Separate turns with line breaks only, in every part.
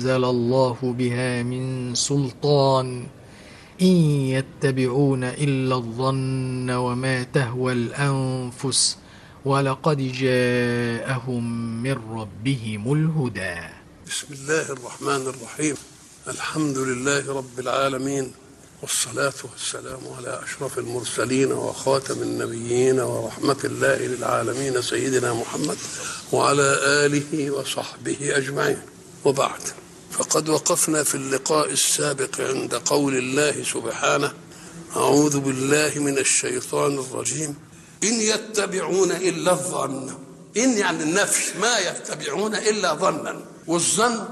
أنزل الله بها من سلطان إن يتبعون إلا الظن وما تهوى الأنفس ولقد جاءهم من ربهم الهدى
بسم الله الرحمن الرحيم الحمد لله رب العالمين والصلاة والسلام على أشرف المرسلين وخاتم النبيين ورحمة الله للعالمين سيدنا محمد وعلى آله وصحبه أجمعين وبعد فقد وقفنا في اللقاء السابق عند قول الله سبحانه أعوذ بالله من الشيطان الرجيم إن يتبعون إلا الظن إن يعني النفي ما يتبعون إلا ظنا والظن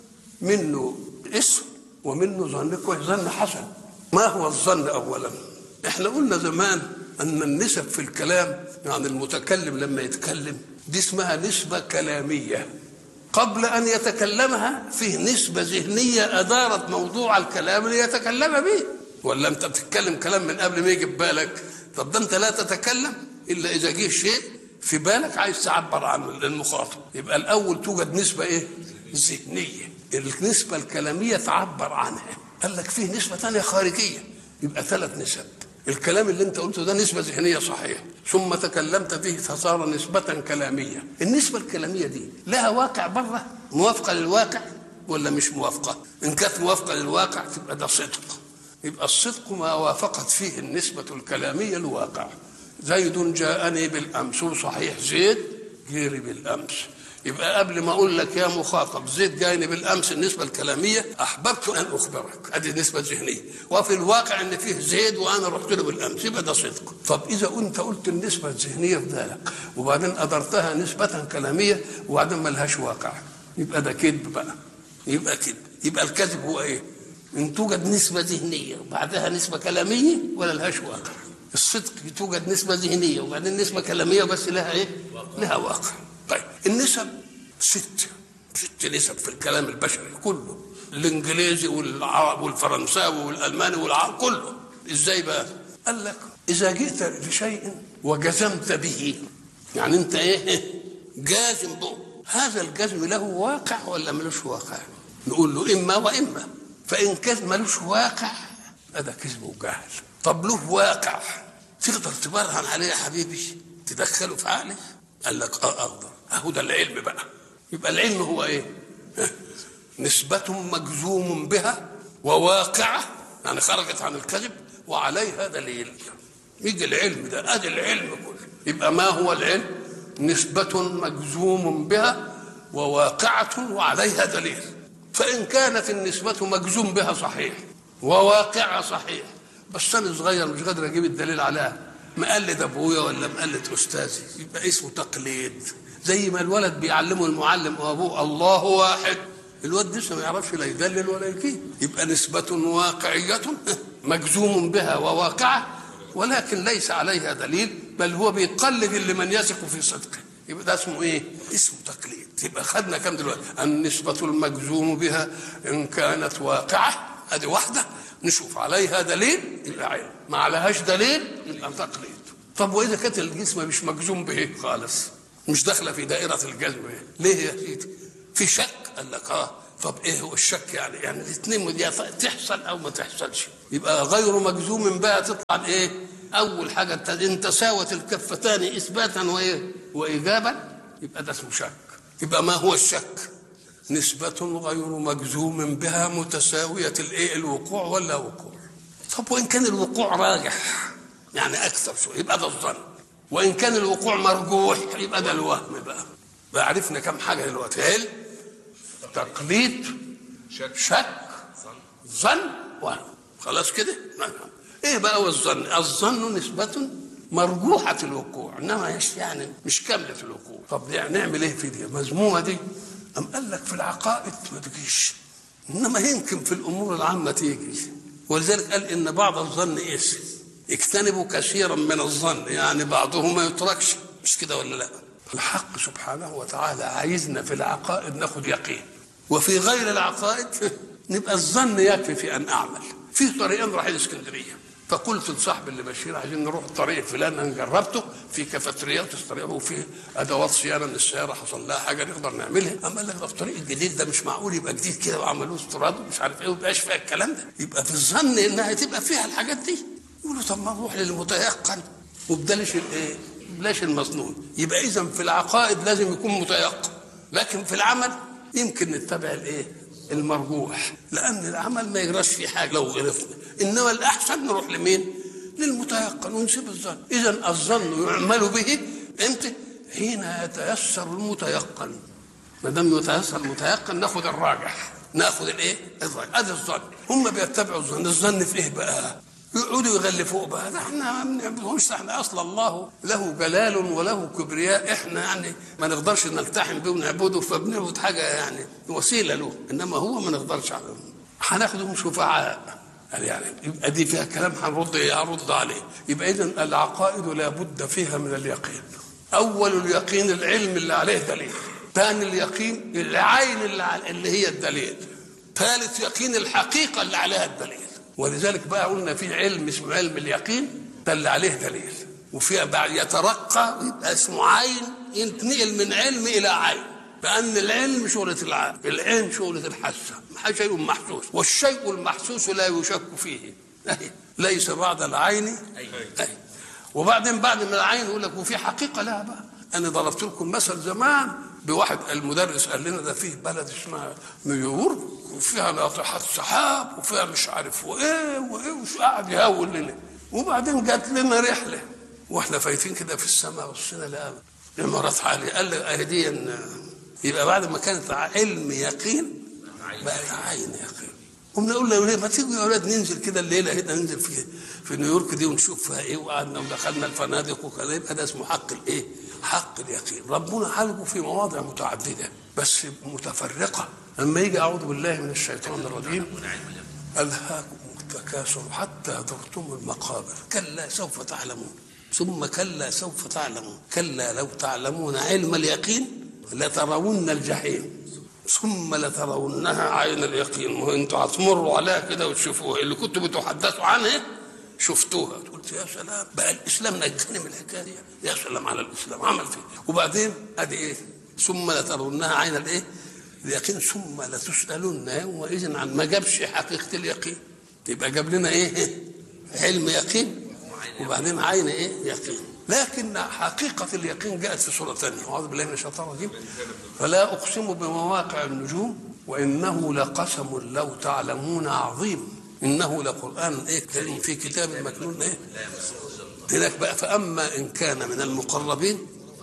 منه اسم ومنه ظن كويس ظن حسن ما هو الظن أولا احنا قلنا زمان أن النسب في الكلام يعني المتكلم لما يتكلم دي اسمها نسبة كلامية قبل أن يتكلمها فيه نسبة ذهنية أدارت موضوع الكلام ليتكلم به ولا أنت بتتكلم كلام من قبل ما يجي في بالك طب ده أنت لا تتكلم إلا إذا جه شيء في بالك عايز تعبر عن المخاطب يبقى الأول توجد نسبة إيه؟ ذهنية النسبة الكلامية تعبر عنها قال لك فيه نسبة ثانية خارجية يبقى ثلاث نسب الكلام اللي انت قلته ده نسبة ذهنية صحيحة ثم تكلمت به فصار نسبة كلامية النسبة الكلامية دي لها واقع بره موافقة للواقع ولا مش موافقة إن كانت موافقة للواقع تبقى ده صدق يبقى الصدق ما وافقت فيه النسبة الكلامية الواقع زيد جاءني بالأمس وصحيح زيد جيري بالأمس يبقى قبل ما اقول لك يا مخاطب زيد جايني بالامس النسبه الكلاميه احببت ان اخبرك هذه النسبه الذهنيه وفي الواقع ان فيه زيد وانا رحت له بالامس يبقى ده صدق طب اذا انت قلت النسبه الذهنيه في ذلك وبعدين ادرتها نسبه كلاميه وبعدين ما لهاش واقع يبقى ده كذب بقى يبقى كذب يبقى الكذب هو ايه؟ ان توجد نسبه ذهنيه وبعدها نسبه كلاميه ولا لهاش واقع الصدق توجد نسبه ذهنيه وبعدين نسبه كلاميه بس لها ايه؟ لها واقع طيب النسب ست ست نسب في الكلام البشري كله الانجليزي والعرب والفرنساوي والالماني والعرب كله ازاي بقى قال لك اذا جئت لشيء وجزمت به يعني انت ايه جازم به هذا الجزم له واقع ولا ملوش واقع نقول له اما واما فان كان ملوش واقع هذا كذب وجهل طب له واقع تقدر تبرهن عليه يا حبيبي تدخله في عقلك قال لك اه اقدر اهو ده العلم بقى يبقى العلم هو ايه نسبة مجزوم بها وواقعة يعني خرجت عن الكذب وعليها دليل يجي العلم ده ادي العلم كله يبقى ما هو العلم نسبة مجزوم بها وواقعة وعليها دليل فإن كانت النسبة مجزوم بها صحيح وواقعة صحيح بس أنا صغير مش قادر أجيب الدليل عليها مقلد ابويا ولا مقلد استاذي يبقى اسمه تقليد زي ما الولد بيعلمه المعلم وابوه الله واحد الواد لسه ما يعرفش لا يدلل ولا يكيد يبقى نسبة واقعية مجزوم بها وواقعة ولكن ليس عليها دليل بل هو بيقلد اللي من يثق في صدقه يبقى ده اسمه ايه؟ اسمه تقليد يبقى خدنا كم دلوقتي؟ النسبة المجزوم بها إن كانت واقعة ادي واحدة نشوف عليها دليل يبقى علم ما عليهاش دليل يبقى تقليد طب واذا كانت الجسم مش مجزوم به خالص مش داخله في دائره الجزم ليه يا سيدي في شك قال لك اه طب ايه هو الشك يعني يعني الاثنين تحصل او ما تحصلش يبقى غير مجزوم بها تطلع ايه اول حاجه ان تساوت الكفتان اثباتا وايه وايجابا يبقى ده اسمه شك يبقى ما هو الشك نسبة غير مجزوم بها متساوية الايه الوقوع ولا وقوع طب وإن كان الوقوع راجح يعني أكثر شوية يبقى ده الظن وإن كان الوقوع مرجوح يبقى ده الوهم بقى بقى عرفنا كم حاجة دلوقتي علم تقليد شك, شك ظن وهم خلاص كده ايه بقى هو الظن الظن نسبة مرجوحة الوقوع انما يعني مش كاملة الوقوع طب يعني نعمل ايه في دي مذمومة دي أم قال لك في العقائد ما تجيش إنما يمكن في الأمور العامة تيجي ولذلك قال إن بعض الظن إيش اجتنبوا كثيرا من الظن يعني بعضه ما يتركش مش كده ولا لا الحق سبحانه وتعالى عايزنا في العقائد ناخد يقين وفي غير العقائد نبقى الظن يكفي في أن أعمل في طريقين رايحين اسكندرية فقلت لصاحب اللي بشير عايزين نروح الطريق الفلاني انا جربته في كافيتريات الطريق وفي ادوات صيانه من السياره حصل لها حاجه نقدر نعملها اما قال لك ده الطريق الجديد ده مش معقول يبقى جديد كده وعملوه استيراد ومش عارف ايه ويبقاش فيها الكلام ده يبقى في الظن انها تبقى فيها الحاجات دي يقولوا طب ما نروح للمتيقن وبلاش الايه بلاش المظنون يبقى اذا في العقائد لازم يكون متيقن لكن في العمل يمكن نتبع الايه المرجوح لان العمل ما يجراش فيه حاجه لو غلطنا انما الاحسن نروح لمين للمتيقن ونسيب الظن اذا الظن يعمل به امتى حين يتيسر المتيقن ما دام يتيسر المتيقن ناخد الراجح ناخد الايه الراجح ادي الظن هم بيتبعوا الظن الظن في ايه بقى يقعدوا يغلفوه بقى ده احنا ما بنعبدهمش احنا اصلا الله له جلال وله كبرياء احنا يعني ما نقدرش نلتحم به ونعبده فبنعبد حاجه يعني وسيله له انما هو ما نقدرش عليه هناخدهم شفعاء قال يعني يبقى دي فيها كلام هنرد هنرد عليه يبقى اذا العقائد لابد فيها من اليقين اول اليقين العلم اللي عليه دليل ثاني اليقين العين اللي, على اللي هي الدليل ثالث يقين الحقيقه اللي عليها الدليل ولذلك بقى قلنا في علم اسمه علم اليقين ده اللي عليه دليل وفي بعد يترقى ويبقى اسمه عين ينتقل من علم الى عين لان العلم شغله العين العين شغله الحاسه شيء محسوس والشيء المحسوس لا يشك فيه ليس بعد العين أي. وبعدين بعد من العين يقول لك وفي حقيقه لها بقى انا ضربت لكم مثل زمان بواحد المدرس قال لنا ده فيه بلد اسمها نيويورك وفيها ناطحات سحاب وفيها مش عارف وايه وايه وش قاعد يهول لنا وبعدين جات لنا رحله واحنا فايتين كده في السماء بصينا لقى عمارات عاليه قال لي اهدي يبقى بعد ما كانت علم يقين بقت عين يقين قمنا نقول له ما تيجوا يا اولاد ننزل كده الليله هنا ننزل في في نيويورك دي ونشوف فيها ايه وقعدنا ودخلنا الفنادق وكذا يبقى ده اسمه حق الايه؟ حق اليقين ربنا حلقه في مواضع متعدده بس متفرقه لما يجي اعوذ بالله من الشيطان الرجيم الهاكم التكاثر حتى زرتم المقابر كلا سوف تعلمون ثم كلا سوف تعلمون كلا لو تعلمون علم اليقين لترون الجحيم ثم لترونها عين اليقين وانتوا هتمروا عليها كده وتشوفوها اللي كنتوا بتحدثوا عنها شفتوها قلت يا سلام بقى الاسلام نجاني من الحكايه دي يا سلام على الاسلام عمل فيه وبعدين ادي ايه ثم لترونها عين الايه اليقين ثم لتسالن يومئذ عن ما جابش حقيقه اليقين يبقى جاب لنا ايه علم يقين وبعدين عين ايه يقين لكن حقيقة اليقين جاءت في سورة ثانية أعوذ بالله من الشيطان الرجيم فلا أقسم بمواقع النجوم وإنه لقسم لو تعلمون عظيم إنه لقرآن إيه كريم في كتاب مكنون إيه هناك بقى فأما إن كان من المقربين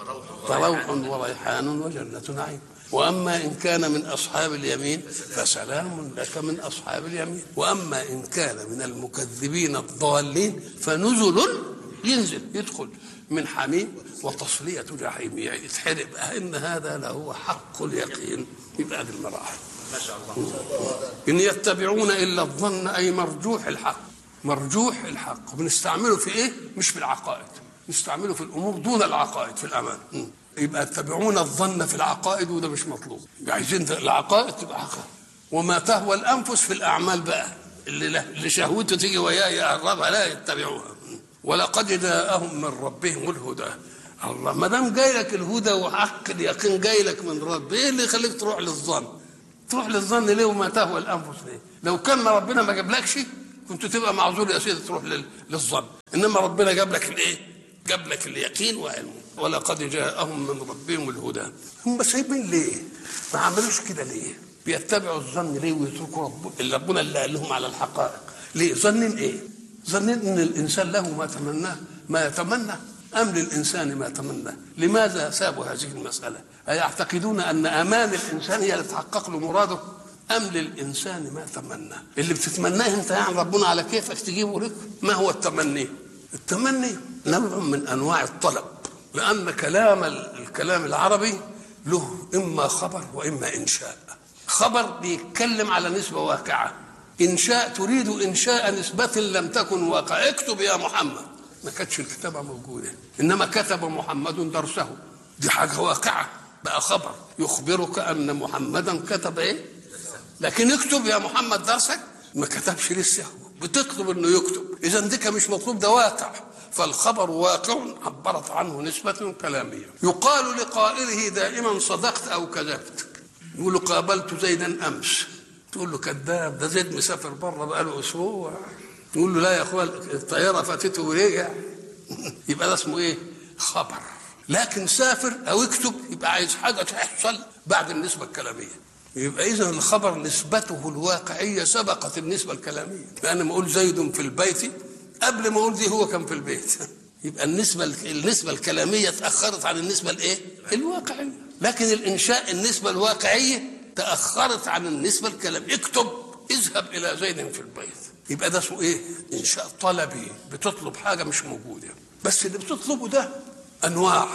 فروح وريحان وجنة نعيم واما ان كان من اصحاب اليمين فسلام لك من اصحاب اليمين واما ان كان من المكذبين الضالين فنزل ينزل يدخل من حميم وتصلية جحيم يعني يتحرق ان هذا لهو حق اليقين يبقى هذه المراحل ما شاء الله ان يتبعون الا الظن اي مرجوح الحق مرجوح الحق بنستعمله في ايه مش في العقائد نستعمله في الامور دون العقائد في الامان يبقى يتبعون الظن في العقائد وده مش مطلوب عايزين العقائد تبقى عقائد وما تهوى الانفس في الاعمال بقى اللي اللي شهوته تيجي وياه يقربها لا يتبعوها ولقد جاءهم من ربهم الهدى الله ما دام جاي لك الهدى وحق اليقين جاي لك من رب ايه اللي يخليك تروح للظن تروح للظن ليه وما تهوى الانفس ليه لو كان ربنا ما جابلكش كنت تبقى معذور يا سيدي تروح للظن انما ربنا جاب لك الايه جاب لك اليقين وعلمه ولقد جاءهم من ربهم الهدى هم سايبين ليه ما عملوش كده ليه بيتبعوا الظن ليه ويتركوا رب اللي ربنا اللي قال لهم على الحقائق ليه ظنين ايه ظنين ان الانسان له ما تمناه ما يتمنى ام للانسان ما تمنى لماذا سابوا هذه المساله ايعتقدون ان امان الانسان هي اللي تحقق له مراده ام للانسان ما تمنى اللي بتتمناه انت يعني ربنا على كيفك تجيبه لك ما هو التمني التمني نوع من انواع الطلب لان كلام الكلام العربي له اما خبر واما انشاء خبر بيتكلم على نسبه واقعه انشاء تريد انشاء نسبه لم تكن واقعه اكتب يا محمد ما كانتش الكتابه موجوده انما كتب محمد درسه دي حاجه واقعه بقى خبر يخبرك ان محمدا كتب ايه لكن اكتب يا محمد درسك ما كتبش لسه بتطلب انه يكتب اذا ديك مش مطلوب ده واقع فالخبر واقع عبرت عنه نسبة كلامية يقال لقائله دائما صدقت أو كذبت يقول له قابلت زيدا أمس تقول له كذاب ده زيد مسافر بره بقاله أسبوع يقول له لا يا أخوان الطيارة فاتته ورجع يبقى ده اسمه إيه خبر لكن سافر أو اكتب يبقى عايز حاجة تحصل بعد النسبة الكلامية يبقى إذا الخبر نسبته الواقعية سبقت النسبة الكلامية لأن ما أقول زيد في البيت قبل ما اقول دي هو كان في البيت يبقى النسبه النسبه الكلاميه تاخرت عن النسبه الايه؟ الواقعيه لكن الانشاء النسبه الواقعيه تاخرت عن النسبه الكلاميه اكتب اذهب الى زيد في البيت يبقى ده اسمه ايه؟ انشاء طلبي بتطلب حاجه مش موجوده بس اللي بتطلبه ده انواع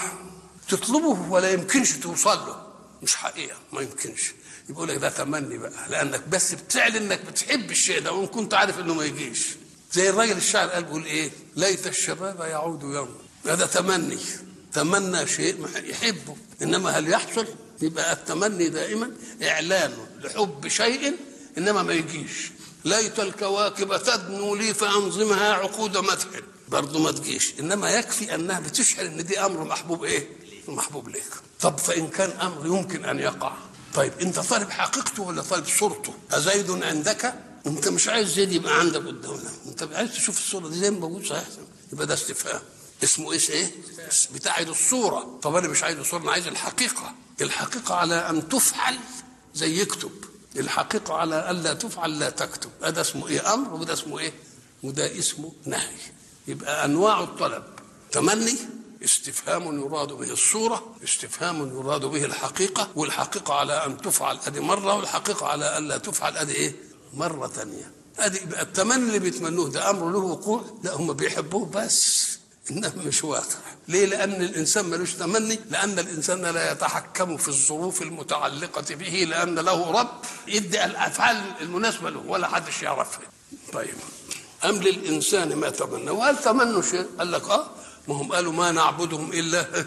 تطلبه ولا يمكنش توصل له مش حقيقه ما يمكنش يقول لك ده تمني بقى لانك بس بتعلن انك بتحب الشيء ده وان كنت عارف انه ما يجيش زي الراجل الشاعر قال بيقول ايه ليت الشباب يعود يوم هذا تمني تمنى شيء يحبه انما هل يحصل يبقى التمني دائما اعلان لحب شيء انما ما يجيش ليت الكواكب تدنو لي فانظمها عقود مدح برضه ما تجيش انما يكفي انها بتشعر ان دي امر محبوب ايه محبوب ليك طب فان كان امر يمكن ان يقع طيب انت طالب حقيقته ولا طالب صورته ازيد عندك انت مش عايز زيد يبقى عندك قدامنا انت عايز تشوف الصوره دي زي ما موجود صحيح يبقى ده استفهام اسمه ايش ايه بتاع عايز الصوره طب انا مش عايز الصوره انا عايز الحقيقه الحقيقه على ان تفعل زي يكتب الحقيقه على الا تفعل لا تكتب هذا اسمه ايه امر وده اسمه ايه وده اسمه نهي يبقى انواع الطلب تمني استفهام يراد به الصورة استفهام يراد به الحقيقة والحقيقة على أن تفعل أدي مرة والحقيقة على أن لا تفعل أدي إيه مرة ثانية ادي التمني اللي بيتمنوه ده امر له وقوع لا هم بيحبوه بس انه مش واقع ليه لان الانسان ملوش تمني لان الانسان لا يتحكم في الظروف المتعلقه به لان له رب يدي الافعال المناسبه له ولا حدش يعرفها طيب ام للانسان ما تمنى وهل تمنوا شيء قال لك اه ما هم قالوا ما نعبدهم الا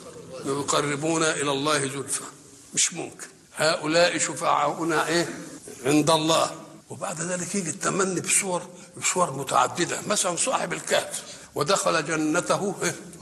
يقربونا الى الله زلفى مش ممكن هؤلاء شفعاؤنا ايه عند الله وبعد ذلك يجي التمني بصور بصور متعدده مثلا صاحب الكهف ودخل جنته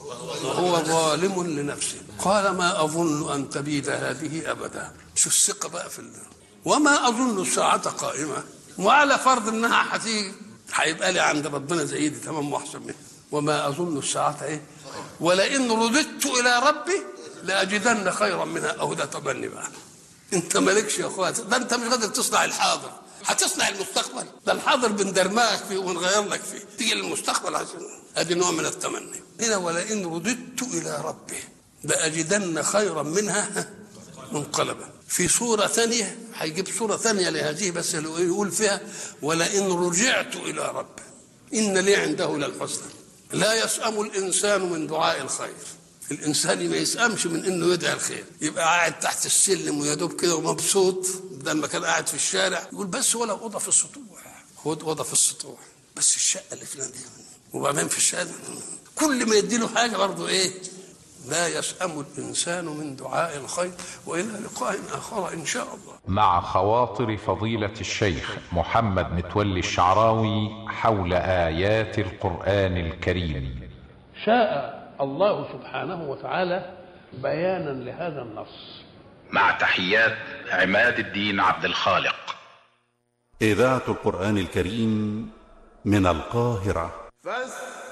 وهو ظالم لنفسه قال ما اظن ان تبيد هذه ابدا شو الثقه بقى في الله وما اظن الساعه قائمه وعلى فرض انها هتيجي هيبقى لي عند ربنا زي دي تمام واحسن منها وما اظن الساعه ايه ولئن رددت الى ربي لاجدن خيرا منها او ده تمني بقى انت مالكش يا اخوات ده انت مش قادر تصنع الحاضر هتصنع المستقبل ده الحاضر بندرمغك فيه ونغير لك فيه تيجي للمستقبل عشان ادي نوع من التمني هنا ولئن رددت الى ربي لاجدن خيرا منها منقلبا في صورة ثانية هيجيب صورة ثانية لهذه بس يقول فيها ولئن رجعت إلى ربي إن لي عنده للحسنى لا يسأم الإنسان من دعاء الخير الانسان ما يسأمش من انه يدعي الخير يبقى قاعد تحت السلم ويا دوب كده ومبسوط بدل ما كان قاعد في الشارع يقول بس ولا اوضه في السطوح خد اوضه في السطوح بس الشقه اللي فلان دي وبعدين في الشارع كل ما يديله حاجه برضه ايه لا يسأم الإنسان من دعاء الخير وإلى لقاء آخر إن شاء الله
مع خواطر فضيلة الشيخ محمد متولي الشعراوي حول آيات القرآن الكريم
شاء الله سبحانه وتعالى بيانا لهذا النص
مع تحيات عماد الدين عبد الخالق
إذاعة القرآن الكريم من القاهرة
فاستمعوا